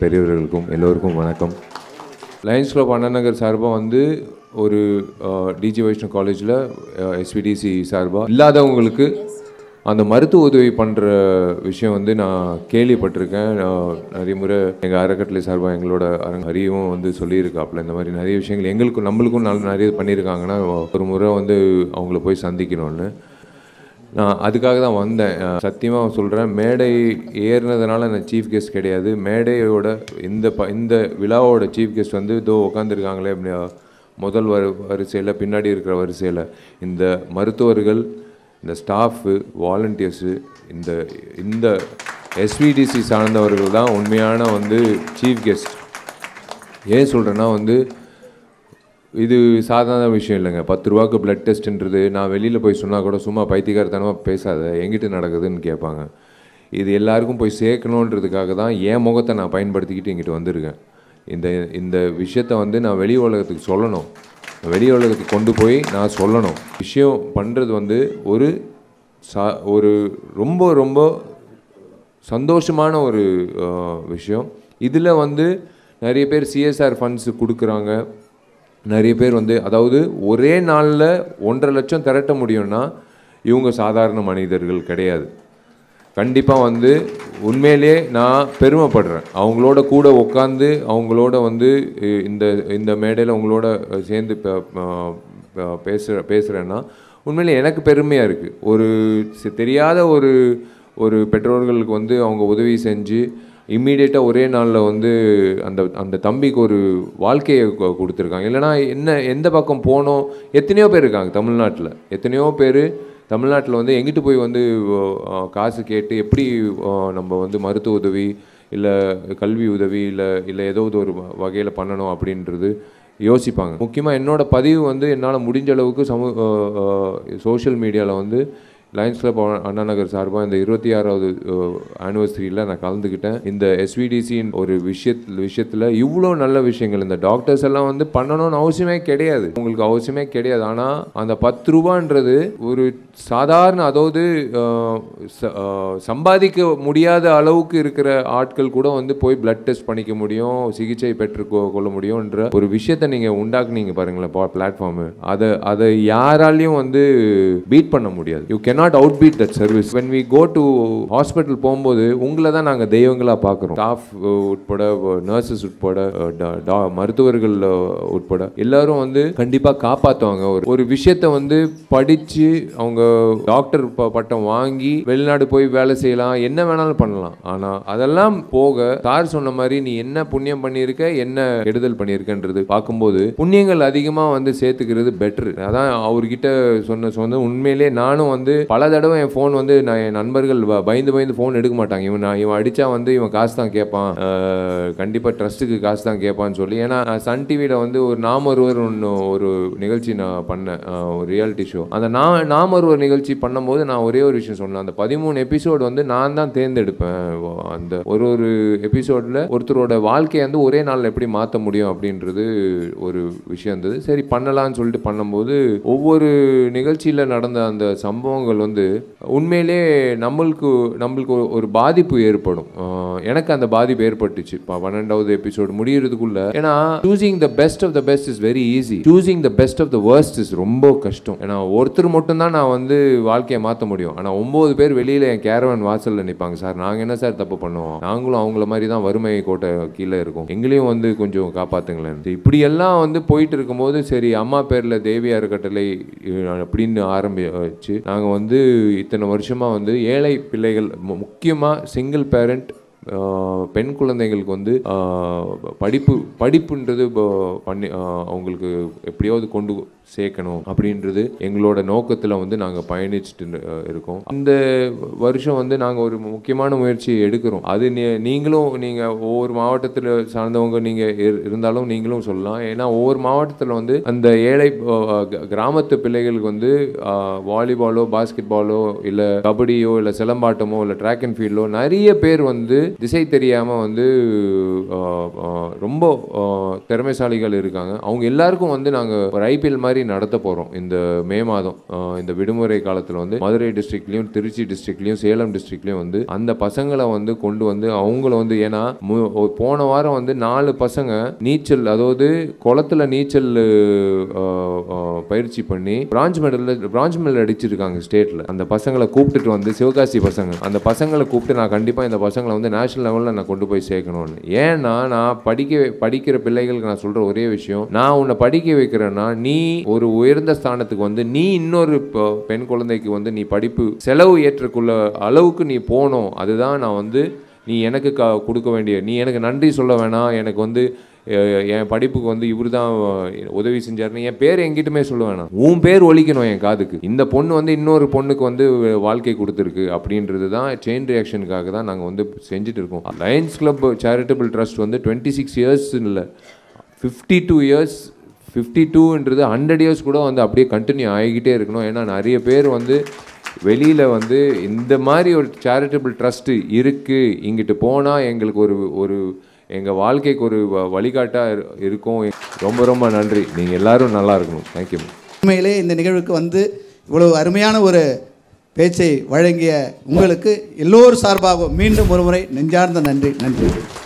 பெரியவர்களுக்கும் எல்லோருக்கும் வணக்கம் Lions club அண்ணா நகர் சார்பாக வந்து ஒரு டிஜி வைஷ்ணவ் காலேஜில் எஸ்விடிசி சார்பாக இல்லாதவங்களுக்கு அந்த மருத்துவ உதவி பண்ணுற விஷயம் வந்து நான் கேள்விப்பட்டிருக்கேன் நான் நிறைய முறை எங்கள் அறக்கட்டளை சார்பாக எங்களோட அரங்க ஹரியும் வந்து சொல்லியிருக்காப்புல இந்த மாதிரி நிறைய விஷயங்கள் எங்களுக்கும் நம்மளுக்கும் நல்ல நிறைய பண்ணியிருக்காங்கன்னா ஒரு முறை வந்து அவங்கள போய் சந்திக்கணும்னு நான் அதுக்காக தான் வந்தேன் சத்தியமாக சொல்கிறேன் மேடை ஏறினதுனால நான் சீஃப் கெஸ்ட் கிடையாது மேடையோட இந்த ப இந்த விழாவோட சீஃப் கெஸ்ட் வந்து இதோ உட்காந்துருக்காங்களே அப்படி முதல் வரு வரிசையில் பின்னாடி இருக்கிற வரிசையில் இந்த மருத்துவர்கள் இந்த ஸ்டாஃபு வாலண்டியர்ஸு இந்த இந்த எஸ்விடிசி சார்ந்தவர்கள் தான் உண்மையான வந்து சீஃப் கெஸ்ட் ஏன் சொல்கிறேன்னா வந்து இது சாதாரண விஷயம் இல்லைங்க பத்து ரூபாய்க்கு பிளட் டெஸ்ட்ன்றது நான் வெளியில் போய் சொன்னால் கூட சும்மா பைத்தியக்காரத்தனமாக பேசாத எங்கிட்ட நடக்குதுன்னு கேட்பாங்க இது எல்லாருக்கும் போய் சேர்க்கணுன்றதுக்காக தான் என் முகத்தை நான் பயன்படுத்திக்கிட்டு இங்கிட்டு வந்திருக்கேன் இந்த இந்த விஷயத்த வந்து நான் வெளி உலகத்துக்கு சொல்லணும் வெளி உலகத்துக்கு கொண்டு போய் நான் சொல்லணும் விஷயம் பண்ணுறது வந்து ஒரு சா ஒரு ரொம்ப ரொம்ப சந்தோஷமான ஒரு அஹ், விஷயம் இதில் வந்து நிறைய பேர் சிஎஸ்ஆர் ஃபண்ட்ஸ் கொடுக்குறாங்க நிறைய பேர் வந்து அதாவது ஒரே நாளில் ஒன்றரை லட்சம் திரட்ட முடியும்னா இவங்க சாதாரண மனிதர்கள் கிடையாது கண்டிப்பாக வந்து உண்மையிலே நான் பெருமைப்படுறேன் அவங்களோட கூட உட்காந்து அவங்களோட வந்து இ- இந்த இந்த மேடையில் அவங்களோட சேர்ந்து ப- ப- ப- பேசுகிற பேசுகிறேன்னா உண்மையிலே எனக்கு பெருமையாக இருக்குது ஒரு சி- தெரியாத ஒரு ஒரு பெற்றோர்களுக்கு வந்து அவங்க உதவி செஞ்சு இம்மீடியட்டாக ஒரே நாளில் வந்து அந்த அந்த தம்பிக்கு ஒரு வாழ்க்கையை கொ- கொடுத்துருக்காங்க இல்லைனா என்ன எந்த பக்கம் போனோம் எத்தனையோ பேர் இருக்காங்க தமிழ்நாட்டில் எத்தனையோ பேர் தமிழ்நாட்டில் வந்து எங்கிட்டு போய் வந்து அஹ், காசு கேட்டு எப்படி அஹ், நம்ம வந்து மருத்துவ உதவி இல்லை கல்வி உதவி இல்லை இல்லை ஏதோ ஒரு வகையில் பண்ணணும் அப்படின்றது யோசிப்பாங்க முக்கியமாக என்னோட பதிவு வந்து என்னால் முடிஞ்ச அளவுக்கு சமூ சோஷியல் மீடியாவில் வந்து லயன்ஸ் கிளப் அண்ணா நகர் சார்பாக இந்த இருபத்தி ஆறாவது ஆனிவர்சரியில் நான் கலந்துக்கிட்டேன் இந்த எஸ்விடிசியின் ஒரு விஷயத் விஷயத்தில் இவ்வளோ நல்ல விஷயங்கள் இந்த டாக்டர்ஸ் எல்லாம் வந்து பண்ணணும்னு அவசியமே கிடையாது உங்களுக்கு அவசியமே கிடையாது ஆனால் அந்த பத்து ரூபான்றது ஒரு சாதாரண அதாவது அஹ், ச- அஹ், சம்பாதிக்க முடியாத அளவுக்கு இருக்கிற ஆட்கள் கூட வந்து போய் பிளட் டெஸ்ட் பண்ணிக்க முடியும் சிகிச்சை பெற்று கொ- கொள்ள முடியும்ன்ற ஒரு விஷயத்தை நீங்கள் உண்டாக்குனீங்க பாருங்களேன் பிளாட்ஃபார்மு அதை அதை யாராலையும் வந்து பீட் பண்ண முடியாது you cannot out beat that service when we go to hospital போகும்போது உங்களை தான் நாங்கள் தெய்வங்களாக பார்க்குறோம் ஸ்டாஃப் உட்பட நர்சஸ் உட்பட அஹ், ட- டா- மருத்துவர்கள் அஹ், உட்பட எல்லாரும் வந்து கண்டிப்பாக காப்பாற்றுவாங்க ஒரு ஒரு விஷயத்தை வந்து படித்து அவங்க டாக்டர் ப- பட்டம் வாங்கி வெளிநாடு போய் வேலை செய்யலாம் என்ன வேணாலும் பண்ணலாம் ஆனால் அதெல்லாம் போக சார் சொன்ன மாதிரி நீ என்ன புண்ணியம் பண்ணியிருக்க என்ன கெடுதல் பண்ணியிருக்கன்றது பார்க்கும்போது புண்ணியங்கள் அதிகமாக வந்து சேர்த்துக்கிறது பெட்ரு அதான் அவர்கிட்ட சொன்ன சொன்ன உண்மையிலே நானும் வந்து பல தடவை என் ஃபோன் வந்து நான் என் நண்பர்கள் வ- பயந்து பயந்து ஃபோன் எடுக்க மாட்டாங்க இவன் நான் இவன் அடித்தா வந்து இவன் காசு தான் கேட்பான் கண்டிப்பாக ட்ரஸ்ட்டுக்கு காசு தான் கேட்பான்னு சொல்லி ஏன்னா நான் சன் டிவியில் வந்து ஒரு நாம் ஒருவர் ஒன்று ஒரு நிகழ்ச்சி நான் பண்ணேன் அஹ், ஒரு ரியாலிட்டி ஷோ அந்த நான் நாம் ஒருவர் நிகழ்ச்சி பண்ணும்போது நான் ஒரே ஒரு விஷயம் சொன்னேன் அந்த பதிமூணு எபிசோடு வந்து நான் தான் தேர்ந்தெடுப்பேன் வ- அந்த ஒரு ஒரு எபிசோடில் ஒருத்தரோட வாழ்க்கையை வந்து ஒரே நாளில் எப்படி மாற்ற முடியும் அப்படின்றது ஒரு விஷயம் இருந்தது சரி பண்ணலாம்னு சொல்லிட்டு பண்ணும்போது ஒவ்வொரு நிகழ்ச்சியில் நடந்த அந்த சம்பவங்கள் வந்து உண்மையிலே நம்மளுக்கு நம்மளுக்கு ஒரு- ஒரு பாதிப்பு ஏற்படும் அஹ் எனக்கு அந்த பாதிப்பு ஏற்பட்டுச்சு இப்போ பன்னெண்டாவது எபிசோடு முடியறதுக்குள்ள ஏன்னா choosing the best of the best is very easy choosing the best of the worst is ரொம்ப கஷ்டம் ஏன்னா ஒருத்தர் மட்டும்தான் நான் வந்து வாழ்க்கையை மாற்ற முடியும் ஆனால் ஒம்பது பேர் வெளியில் என் கேரவன் வாசலில் நிற்பாங்க சார் நாங்கள் என்ன சார் தப்பு பண்ணுவோம் நாங்களும் அவங்கள மாதிரி தான் வறுமை கோட்டை கீழே இருக்கோம் எங்களையும் வந்து கொஞ்சம் காப்பாற்றுங்களேன் இப்படி எல்லாம் வந்து போயிட்டு இருக்கும்போது சரி அம்மா பேரில் தேவி அறக்கட்டளை அஹ், அப்படின்னு ஆரம்பிச்சு நாங்கள் வந்து இத்தனை வருஷமாக வந்து ஏழை பிள்ளைகள் முக்கியமாக சிங்கிள் பேரண்ட் பெண் குழந்தைகளுக்கு வந்து ஆஹ், படிப்பு படிப்புன்றது இப்போ பண்ணி ஆஹ், அவங்களுக்கு எப்படியாவது கொண்டு சேர்க்கணும் அப்படின்றது எங்களோட நோக்கத்தில் வந்து நாங்கள் பயணிச்சுட்டு இரு- இருக்கோம் இந்த வருஷம் வந்து நாங்கள் ஒரு முக்கியமான முயற்சி எடுக்கிறோம் அது நீ- நீங்களும் நீங்கள் ஒவ்வொரு மாவட்டத்தில் சார்ந்தவங்க நீங்கள் இருந்தாலும் நீங்களும் சொல்லலாம் ஏன்னா ஒவ்வொரு மாவட்டத்தில் வந்து அந்த ஏழை ஆஹ், க- கிராமத்து பிள்ளைகளுக்கு வந்து ஆஹ், வாலிபாலோ பாஸ்கெட் பாலோ இல்லை கபடியோ இல்லை சிலம்பாட்டமோ இல்லை ட்ராக் அண்ட் ஃபீல்டோ நிறைய பேர் வந்து திசை தெரியாமல் வந்து ஆஹ், ஆஹ், ரொம்ப ஆஹ், திறமைசாலிகள் இருக்காங்க அவங்க எல்லாருக்கும் வந்து நாங்கள் ஒரு ஐபிஎல் மாதிரி மாதிரி நடத்த போகிறோம் இந்த மே மாதம் ஆஹ் இந்த விடுமுறை காலத்தில் வந்து மதுரை டிஸ்ட்ரிக்ட்லையும் திருச்சி டிஸ்ட்ரிக்ட்லையும் சேலம் டிஸ்ட்ரிக்ட்லையும் வந்து அந்த பசங்களை வந்து கொண்டு வந்து அவங்கள வந்து ஏன்னா மு- ஒ- போன வாரம் வந்து நாலு பசங்க நீச்சல் அதாவது குளத்துல நீச்சல் ஆஹ், ஆஹ், பயிற்சி பண்ணி பிரான்ச் மெடல் பிரான்ச் மெடல் அடிச்சிருக்காங்க ஸ்டேட்ல அந்த பசங்களை கூப்பிட்டுட்டு வந்து சிவகாசி பசங்க அந்த பசங்களை கூப்பிட்டு நான் கண்டிப்பாக இந்த பசங்களை வந்து நேஷனல் லெவலில் நான் கொண்டு போய் சேர்க்கணும்னு ஏன்னா நான் படிக்க படிக்கிற பிள்ளைகளுக்கு நான் சொல்ற ஒரே விஷயம் நான் உன்னை படிக்க வைக்கிறேன்னா நீ ஒரு உயர்ந்த ஸ்தானத்துக்கு வந்து நீ இன்னொரு பெ- பெண் குழந்தைக்கு வந்து நீ படிப்பு செலவு ஏற்றக்குள்ள அளவுக்கு நீ போகணும் அதுதான் நான் வந்து நீ எனக்கு க கொடுக்க வேண்டிய நீ எனக்கு நன்றி சொல்ல வேணாம் எனக்கு வந்து அஹ், என் படிப்புக்கு வந்து இவர் தான் உதவி செஞ்சாருன்னு என் பேர் எங்கிட்டுமே சொல்ல வேணாம் உன் பேர் ஒலிக்கணும் என் காதுக்கு இந்த பொண்ணு வந்து இன்னொரு பொண்ணுக்கு வந்து வாழ்க்கை கொடுத்துருக்கு அப்படின்றது தான் செயின் ரியாக்ஷனுக்காக தான் நாங்கள் வந்து செஞ்சுட்டு இருக்கோம் லயன்ஸ் கிளப் சேரிட்டபிள் ட்ரஸ்ட் வந்து டுவெண்ட்டி சிக்ஸ் இயர்ஸ் இல்லை ஃபிஃப்டி டூ இயர்ஸ் ஃபிஃப்டி டூன்றது ஹண்ட்ரட் இயர்ஸ் கூட வந்து அப்படியே கண்டினியூ ஆகிக்கிட்டே இருக்கணும் ஏன்னா நிறைய பேர் வந்து வெளியில் வந்து இந்த மாதிரி ஒரு சேரிட்டபிள் ட்ரஸ்ட்டு இருக்குது இங்கிட்டு போனால் எங்களுக்கு ஒரு ஒரு எங்கள் வாழ்க்கைக்கு ஒரு வ- வழிகாட்டா இரு- இருக்கும் ரொம்ப ரொம்ப நன்றி நீங்கள் எல்லாரும் நல்லா இருக்கணும் தேங்க்யூ உண்மையிலே இந்த நிகழ்வுக்கு வந்து இவ்வளவு அருமையான ஒரு பேச்சை வழங்கிய உங்களுக்கு எல்லோரும் சார்பாக மீண்டும் ஒருமுறை நெஞ்சார்ந்த நன்றி நன்றி